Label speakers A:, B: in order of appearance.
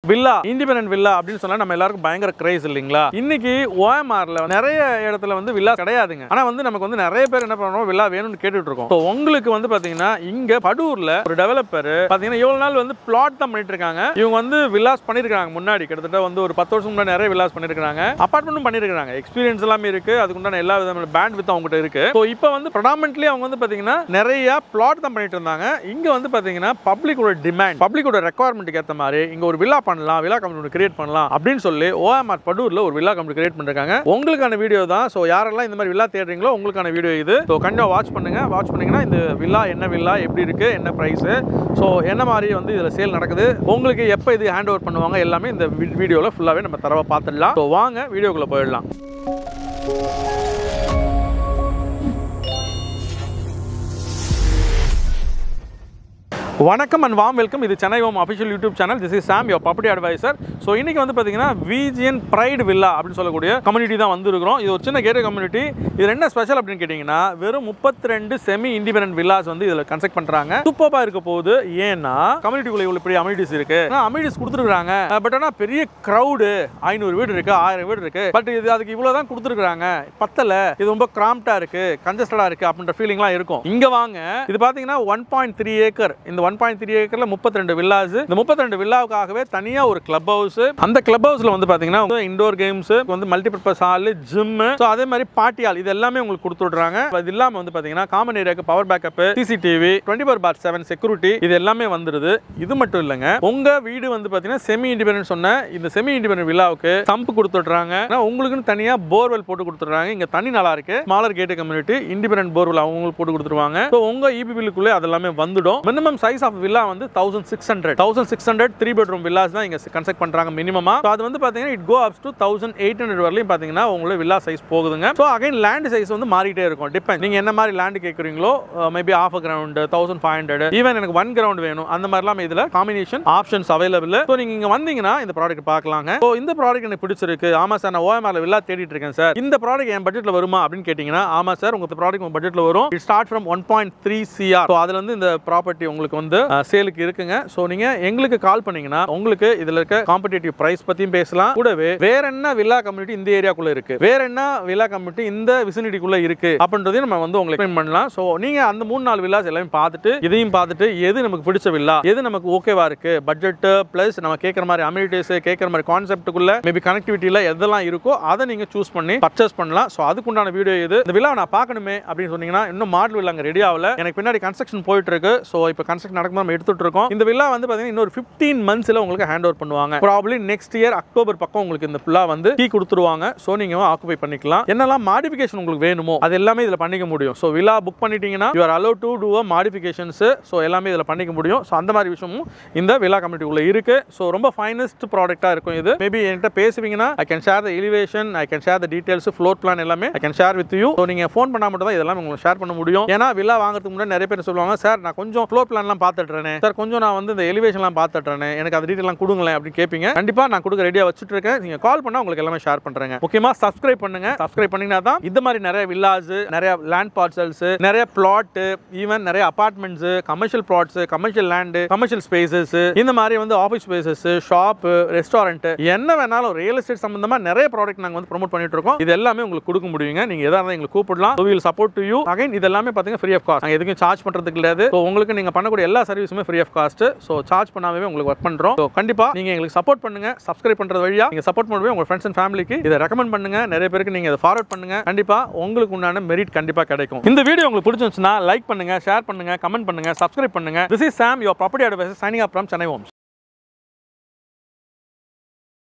A: villa independent villa அப்படின்னு சொன்னா நம்ம எல்லாருக்கும் பயங்கர கிரேஸ் இல்லைங்களா இன்னைக்கு ஓஎம்ஆர்ல நிறைய இடத்துல வந்து வில்லா கிடையாதுங்க ஆனா வந்து நமக்கு வந்து நிறைய பேர் என்ன பண்றோம் வில்லா வேணும்னு கேட்டுட்டு இருக்கோம் So, உங்களுக்கு வந்து பாத்தீங்கன்னா இங்க படூர்ல ஒரு டெவலப்பர் பாத்தீங்கன்னா இவ்வளவு நாள் வந்து பிளாட் தான் பண்ணிட்டு இருக்காங்க இவங்க வந்து வில்லாஸ் பண்ணிருக்காங்க முன்னாடி கிட்டத்தட்ட வந்து ஒரு பத்து வருஷம் முன்னாடி நிறைய வில்லாஸ் பண்ணிருக்காங்க அபார்ட்மெண்ட்டும் பண்ணிருக்காங்க எக்ஸ்பீரியன்ஸ் எல்லாமே இருக்கு அதுக்கு உண்டான எல்லா விதமான பேண்ட் வித் அவங்ககிட்ட இருக்கு ஸோ இப்போ வந்து ப்ரொடாமெண்ட்லி அவங்க வந்து பாத்தீங்கன்னா நிறைய பிளாட் தான் பண்ணிட்டு இருந்தாங்க இங்க வந்து பாத்தீங்கன்னா பப்ளிக்கோட டிமாண்ட் பப்ளிக்கோட ரெக்குவயர்மெண்ட்டுக்கு ஏற்ற மாதிரி இங்க ஒரு வில்லா பண்ணலாம் வில்லா கம்பெனி கிரியேட் பண்ணலாம் அப்படின்னு சொல்லி ஓஎம்ஆர் படூர்ல ஒரு வில்லா கம்பெனி கிரியேட் பண்ணிருக்காங்க உங்களுக்கான வீடியோ தான் ஸோ யாரெல்லாம் இந்த மாதிரி வில்லா தேடுறீங்களோ உங்களுக்கான வீடியோ இது ஸோ கண்டிப்பாக வாட்ச் பண்ணுங்க வாட்ச் பண்ணீங்கன்னா இந்த வில்லா என்ன வில்லா எப்படி இருக்கு என்ன ப்ரைஸ் ஸோ என்ன மாதிரி வந்து இதில் சேல் நடக்குது உங்களுக்கு எப்போ இது ஹேண்ட் ஓவர் பண்ணுவாங்க எல்லாமே இந்த வீடியோவில் ஃபுல்லாகவே நம்ம தரவா பார்த்துடலாம் ஸோ வாங்க வீடியோக்குள்ளே போயிடலாம் வணக்கம் அண்ட் வாம் வெல்கம் இது Chennai home official YouTube channel this is Sam your property advisor so இன்னைக்கு வந்து பார்த்தீங்கன்னா விஜிஎன் ப்ரைட் வில்லா அப்படின்னு சொல்லக்கூடிய கம்யூனிட்டி தான் வந்திருக்கிறோம் இது ஒரு சின்ன கேட்ட கம்யூனிட்டி இது என்ன ஸ்பெஷல் அப்படின்னு கேட்டிங்கன்னா வெறும் முப்பத்தி ரெண்டு செமி இண்டிபெண்டன்ட் வில்லாஸ் வந்து இதில் கன்ஸ்ட்ரக்ட் பண்ணுறாங்க சூப்பராக இருக்க போகுது ஏன்னா கம்யூனிட்டிக்குள்ள இவ்வளோ பெரிய அமினிட்டிஸ் இருக்கு அமினிட்டிஸ் கொடுத்துருக்காங்க பட் ஆனால் பெரிய க்ரௌடு ஐநூறு வீடு இருக்கு ஆயிரம் வீடு இருக்கு பட் இது அதுக்கு இவ்வளோ தான் கொடுத்துருக்காங்க பத்தல இது ரொம்ப கிராம்ப்டா இருக்கு கன்ஜஸ்டடா இருக்கு அப்படின்ற ஃபீலிங்லாம் இருக்கும் இங்க வாங்க இது பாத்தீங்கன்னா ஒன் பாயிண்ட் த்ரீ ஏக்கர் இந்த ஒன் பாயிண்ட் த்ரீ ஏக்கர்ல முப்பத்தி ரெண்டு வில்லாஸ் இந்த முப்பத்தி ரெண்டு வில்லாவுக்காகவே தனியா ஒரு கிளப் ஹவுஸ் அந்த கிளப் ஹவுஸ்ல வந்து பாத்தீங்கன்னா இண்டோர் கேம்ஸ் வந்து multi purpose hall gym so அதே மாதிரி பார்ட்டி ஹால் இது எல்லாமே உங்களுக்கு கொடுத்து விடுறாங்க அது இல்லாம வந்து பாத்தீங்கன்னா காமன் ஏரியாக்கு power backup CCTV twenty four by seven security இது எல்லாமே வந்துருது இது மட்டும் இல்லைங்க உங்க வீடு வந்து பாத்தீங்கன்னா செமி இண்டிபெண்டன்ட் சொன்ன இந்த செமி இண்டிபெண்டன்ட் வில்லாவுக்கு சம்பு கொடுத்துட்றாங்க ஆனா உங்களுக்குன்னு தனியா போர்வெல் போட்டு கொடுத்துட்றாங்க இங்க தண்ணி நல்லா இருக்கு smaller gated community independent borewell அவங்களுக்கு போட்டு கொடுத்துருவாங்க ஸோ உங்க இபி பில்லுக்குள்ளே அதெல்லாமே வந்துடும் மினிமம் சைஸ் ஆஃப் வில்லா வந்து thousand six hundred thousand six hundred three bedroom villas தான் இங்க கன்ஸ்ட்ரக்ட் பண்றாங்க மினிமமா ஸோ அது வந்து பாத்தீங்கன்னா it go ups to thousand eight hundred வரலையும் பாத்தீங்கன்னா உங்களுக்கு வில்லா சைஸ் போகுதுங்க ஸோ அகைன் லேண்ட் சைஸ் வந்து மாறிட்டே இருக்கும் டிபெண்ட் நீங்க என்ன மாதிரி லேண்ட் கேட்குறீங்களோ maybe half ground thousand five hundred even எனக்கு ஒன் கிரவுண்ட் வேணும் அந்த மாதிரிலாம் இதுல காம்பினேஷன் ஆப்ஷன்ஸ் அவைலபிள் ஸோ நீங்க இங்க வந்தீங்கன்னா இந்த ப்ராடக்ட் பார்க்கலாங்க ஸோ இந்த ப்ராடக்ட் எனக்கு பிடிச்சிருக்கு ஆமா சார் நான் ஓஎம்ஆர்ல வில்லா தேடிட்டு இருக்கேன் சார் இந்த ப்ராடக்ட் என் பட்ஜெட்ல வருமா அப்படின்னு கேட்டீங்கன்னா ஆமா சார் உங்க ப்ராடக்ட் உங்க பட்ஜெட்ல வரும் it start from one point three CR so அதுல இருந்து இந்த ப்ராப்பர்ட்டி உங்களுக்கு வந்து சேலுக்கு இருக்குங்க ஸோ நீங்க எங்களுக்கு கால் பண்ணீங்கன்னா உங்களுக்கு இதுல இருக்க காம்படிட்டிவ் பிரைஸ் பத்தியும் பேசலாம் கூடவே வேற என்ன வில்லா கம்யூனிட்டி இந்த ஏரியாக்குள்ள இருக்கு வேற என்ன வில்லா கம்யூனிட்டி இந்த விசினிட்டிக்குள்ள இருக்கு அப்படின்றதையும் நம்ம வந்து உங்களுக்கு explain பண்ணலாம் ஸோ நீங்க அந்த மூணு நாலு வில்லாஸ் எல்லாமே பார்த்துட்டு இதையும் பார்த்துட்டு எது நமக்கு பிடிச்ச வில்லா எது நமக்கு ஓகேவா இருக்கு பட்ஜெட் பிளஸ் நம்ம கேட்குற மாதிரி அமினிட்டிஸ் கேட்குற மாதிரி கான்செப்ட்டுக்குள்ள மேபி கனெக்டிவிட்டியில் எதெல்லாம் இருக்கோ அதை நீங்க சூஸ் பண்ணி பர்ச்சேஸ் பண்ணலாம் ஸோ அதுக்குண்டான வீடியோ இது இந்த விழா நான் பார்க்கணுமே அப்படின்னு சொன்னீங்கன்னா இன்னும் மாடல் வில்லா அங்கே ரெடி ஆகல எனக்கு பின்னாடி கன்ஸ்ட்ரக்ஷன் போயிட்டு இருக்கு ஸோ இப்போ கன்ஸ்ட்ரக்ஷன் நடக்கும்போது நம்ம எடுத்துட்டு இருக்கோம் இந்த வில்லா வந்து பார்த்தீங்கன்னா இன்னொரு ஃபிஃப்டீன் மந்த்ஸில் உங்களுக்கு ஹேண்ட் ஓவர் பண்ணுவாங்க ப்ராப்ளி நெக்ஸ்ட் இயர் அக்டோபர் பக்கம் உங்களுக்கு இந்த ஃபுல்லாக வந்து கீ கொடுத்துருவாங்க ஸோ நீங்கள் ஆக்குபை பண்ணிக்கலாம் என்னெல்லாம் மாடிஃபிகேஷன் உங்களுக்கு வேணுமோ அது எல்லாமே இதில் பண்ணிக்க முடியும் ஸோ வில்லா புக் பண்ணிட்டீங்கன்னா you are allow to do a modifications so எல்லாமே இதில் பண்ணிக்க முடியும் ஸோ அந்த மாதிரி விஷயமும் இந்த வில்லா கம்யூனிட்டி உள்ள இருக்கு ஸோ ரொம்ப ஃபைனஸ்ட் ப்ராடக்ட்டாக இருக்கும் இது மேபி என்கிட்ட பேசுவீங்கன்னா I can share the elevation I can share the details floor plan எல்லாமே I can share with you so நீங்கள் ஃபோன் பண்ணால் மட்டும் தான் இதெல்லாம் உங்களுக்கு ஷேர் பண்ண முடியும் ஏன்னா வில்லா வாங்குறதுக்கு முன்னாடி நிறைய பேர் சொல்லுவாங்க சார் நான் கொஞ்சம் ஃப்ளோர் பிளான்லாம் பார்த்துட்றேன் சார் கொஞ்சம் நான் வந்து இந்த எலிவேஷன்லாம் பார்த்துட்றேன் எனக்கு அந்த டீட்டெயிலாம் கொடுங்களேன் அப்படின்னு கேட்பீங்க கண்டிப்பாக நான் கொடுக்க ரெடியாக வச்சுட்டு இருக்கேன் நீங்கள் கால் பண்ணால் உங்களுக்கு எல்லாமே ஷேர் பண்ணுறேங்க முக்கியமாக சப்ஸ்கிரைப் பண்ணுங்க சப்ஸ்கிரைப் பண்ணீங்கன்னா தான் இந்த மாதிரி நிறைய வில்லாஸ் நிறைய லேண்ட் பார்சல்ஸ் நிறைய பிளாட் ஈவன் நிறைய apartments commercial plots commercial land commercial spaces இந்த மாதிரி வந்து ஆஃபீஸ் ஸ்பேசஸ் ஷாப் ரெஸ்டாரண்ட் என்ன வேணாலும் ரியல் எஸ்டேட் சம்பந்தமா நிறைய ப்ராடக்ட் நாங்கள் வந்து ப்ரோமோட் பண்ணிட்டு இருக்கோம் இது எல்லாமே உங்களுக்கு கொடுக்க முடியுங்க நீங்க எதா இருந்தாலும் எங்களுக்கு கூப்பிடலாம் will support to you again இது எல்லாமே பார்த்தீங்க ஃப்ரீ ஆஃப் காஸ்ட் நாங்கள் எதுக்கும் சார்ஜ் பண்றது கிடையாது ஸோ உங்களுக்கு நீங்க பண்ணக்கூடிய எல்லா சர்வீஸுமே free of cost so charge பண்ணாமே உங்களுக்கு ஒர்க் பண்றோம் ஸோ கண்டிப்பா நீங்க எங்களுக்கு சப்போர்ட் பண்ணுங்க சப்ஸ்கிரைப் பண்றது வழியா நீங்க சப்போர்ட் பண்ணுவே உங்க ஃப்ரெண்ட்ஸ் அண்ட் ஃபேமிலிக்கு இதை ரெக்கமெண்ட் பண்ணுங்க நிறைய பேருக்கு நீங்க இதை ஃபார்வர்ட் பண்ணுங்க கண்டிப்பா உங்களுக்கு உண்டான மெரிட் கண்டிப்பா கிடைக்கும் இந்த வீடியோ உங்களுக்கு பிடிச்சிருந்துச்சுன்னா லைக் பண்ணுங்க ஷேர் பண்ணுங்க கமெண்ட் பண்ணுங்க சப்ஸ்கிரைப் பண்ணுங்க this is Sam your property advisor signing up from Chennai Holmes